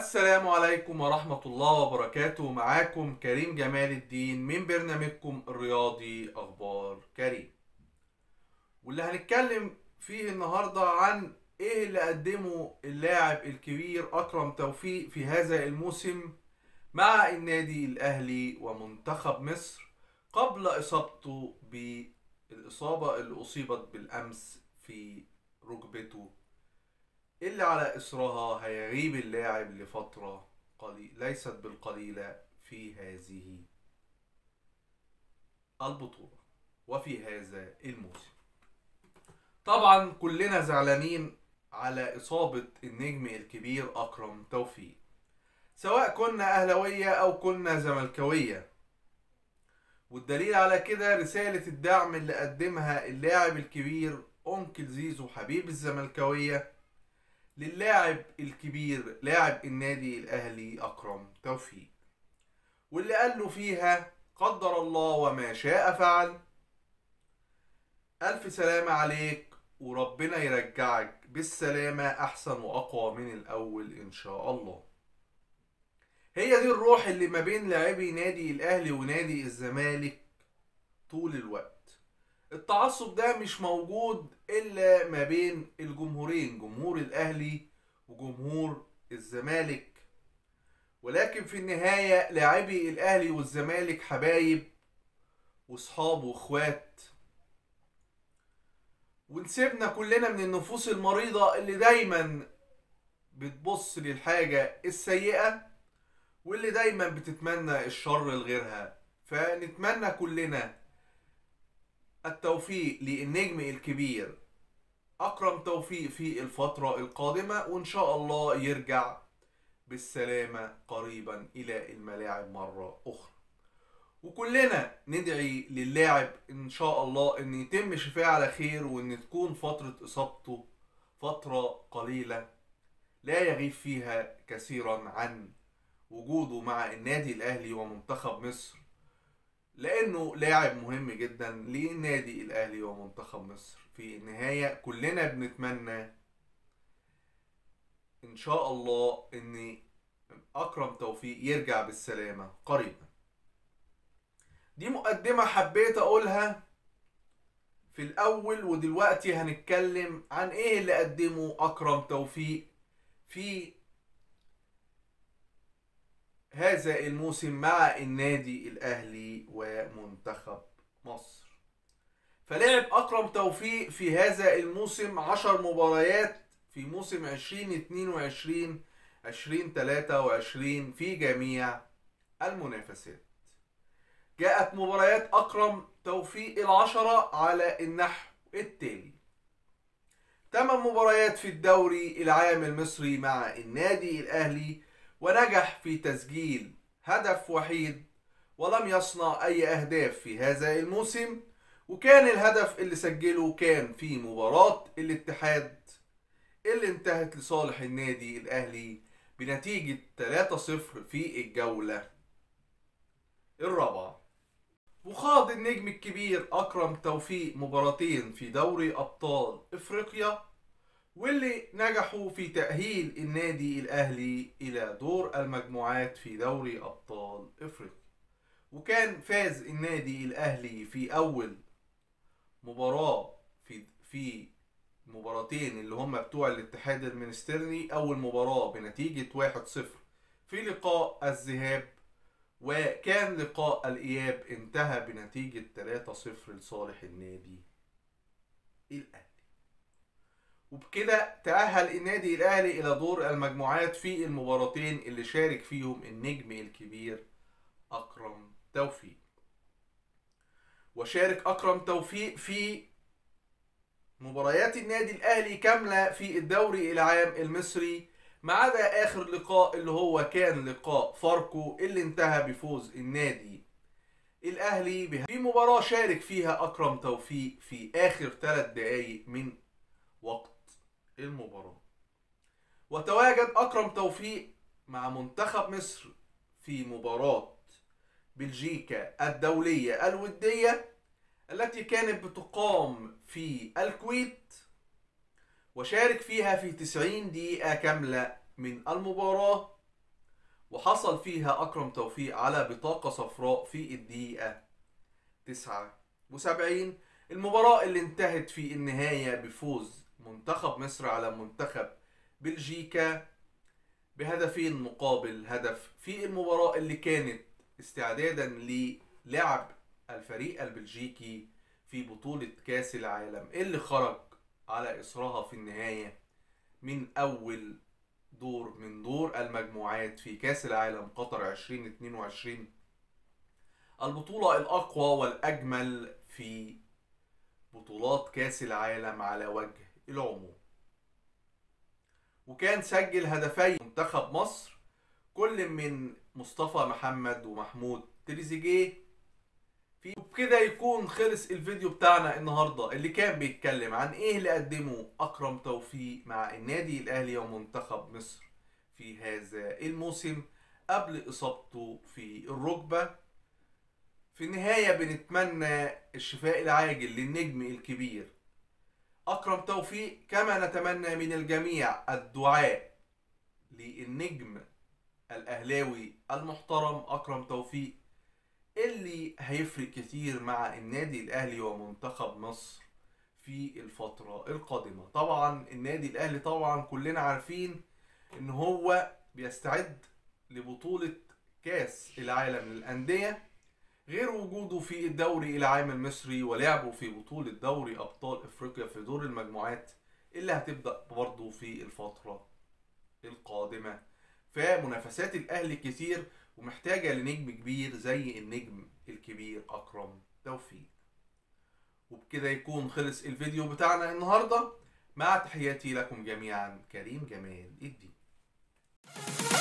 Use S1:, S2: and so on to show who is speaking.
S1: السلام عليكم ورحمة الله وبركاته معاكم كريم جمال الدين من برنامجكم الرياضي أخبار كريم واللي هنتكلم فيه النهاردة عن ايه اللي قدمه اللاعب الكبير أكرم توفيق في هذا الموسم مع النادي الأهلي ومنتخب مصر قبل إصابته بالإصابة اللي أصيبت بالأمس في ركبته اللي على إثرها هيغيب اللاعب لفترة قليل ليست بالقليلة في هذه البطولة وفي هذا الموسم طبعا كلنا زعلانين على إصابة النجم الكبير أكرم توفيق سواء كنا أهلوية أو كنا زملكاوية والدليل على كده رسالة الدعم اللي قدمها اللاعب الكبير أنكل زيزو حبيب الزملكاوية للاعب الكبير لاعب النادي الأهلي أكرم توفيق واللي قال له فيها قدر الله وما شاء فعل ألف سلامة عليك وربنا يرجعك بالسلامة أحسن وأقوى من الأول إن شاء الله هي دي الروح اللي ما بين لاعبي نادي الأهلي ونادي الزمالك طول الوقت التعصب ده مش موجود إلا ما بين الجمهورين جمهور الأهلي وجمهور الزمالك ولكن في النهاية لاعبي الأهلي والزمالك حبايب وصحاب واخوات ونسيبنا كلنا من النفوس المريضة اللي دايما بتبص للحاجة السيئة واللي دايما بتتمنى الشر لغيرها فنتمنى كلنا التوفيق للنجم الكبير أكرم توفيق في الفترة القادمة وإن شاء الله يرجع بالسلامة قريبا إلى الملاعب مرة أخرى وكلنا ندعي للاعب إن شاء الله إن يتم شفاء على خير وإن تكون فترة إصابته فترة قليلة لا يغيب فيها كثيرا عن وجوده مع النادي الأهلي ومنتخب مصر لانه لاعب مهم جدا للنادي الاهلي ومنتخب مصر في النهايه كلنا بنتمنى ان شاء الله ان اكرم توفيق يرجع بالسلامه قريبا دي مقدمه حبيت اقولها في الاول ودلوقتي هنتكلم عن ايه اللي قدمه اكرم توفيق في هذا الموسم مع النادي الأهلي ومنتخب مصر فلعب أكرم توفيق في هذا الموسم عشر مباريات في موسم 2022 2023 في جميع المنافسات جاءت مباريات أكرم توفيق العشرة على النحو التالي ثمان مباريات في الدوري العام المصري مع النادي الأهلي ونجح في تسجيل هدف وحيد ولم يصنع أي أهداف في هذا الموسم وكان الهدف اللي سجله كان في مباراة الاتحاد اللي انتهت لصالح النادي الأهلي بنتيجة 3-0 في الجولة الرابعة وخاض النجم الكبير أكرم توفيق مباراتين في دوري أبطال إفريقيا واللي نجحوا في تأهيل النادي الأهلي إلى دور المجموعات في دوري أبطال إفريقيا وكان فاز النادي الأهلي في أول مباراة في في مباراتين اللي هم بتوع الاتحاد المنستيرني أول مباراة بنتيجة 1-0 في لقاء الذهاب وكان لقاء الإياب انتهى بنتيجة 3-0 لصالح النادي الأهلي وبكده تأهل النادي الأهلي إلى دور المجموعات في المباراتين اللي شارك فيهم النجم الكبير أكرم توفيق وشارك أكرم توفيق في مباريات النادي الأهلي كاملة في الدوري العام المصري ما عدا آخر لقاء اللي هو كان لقاء فاركو اللي انتهى بفوز النادي الأهلي بها. في مباراة شارك فيها أكرم توفيق في آخر ثلاث دقايق من وقت المباراة وتواجد أكرم توفيق مع منتخب مصر في مباراة بلجيكا الدولية الودية التي كانت بتقام في الكويت وشارك فيها في 90 دقيقة كاملة من المباراة وحصل فيها أكرم توفيق على بطاقة صفراء في الدقيقة 79 المباراة اللي انتهت في النهاية بفوز منتخب مصر على منتخب بلجيكا بهدفين مقابل هدف في المباراة اللي كانت استعدادا للعب الفريق البلجيكي في بطولة كأس العالم اللي خرج على إصرها في النهاية من أول دور من دور المجموعات في كأس العالم قطر 2022 البطولة الأقوى والأجمل في بطولات كأس العالم على وجه العموم وكان سجل هدفي منتخب مصر كل من مصطفى محمد ومحمود تريزيجيه في وبكده يكون خلص الفيديو بتاعنا النهارده اللي كان بيتكلم عن ايه اللي قدمه اكرم توفيق مع النادي الاهلي ومنتخب مصر في هذا الموسم قبل اصابته في الركبه في النهايه بنتمنى الشفاء العاجل للنجم الكبير اكرم توفيق كما نتمنى من الجميع الدعاء للنجم الاهلاوي المحترم اكرم توفيق اللي هيفرق كتير مع النادي الاهلي ومنتخب مصر في الفترة القادمة طبعا النادي الاهلي طبعا كلنا عارفين ان هو بيستعد لبطولة كاس العالم للأندية غير وجوده في الدوري العام المصري ولعبه في بطولة دوري أبطال إفريقيا في دور المجموعات اللي هتبدأ برضه في الفترة القادمة فمنافسات الأهلي كتير ومحتاجة لنجم كبير زي النجم الكبير أكرم توفيق وبكده يكون خلص الفيديو بتاعنا النهاردة مع تحياتي لكم جميعا كريم جمال الدين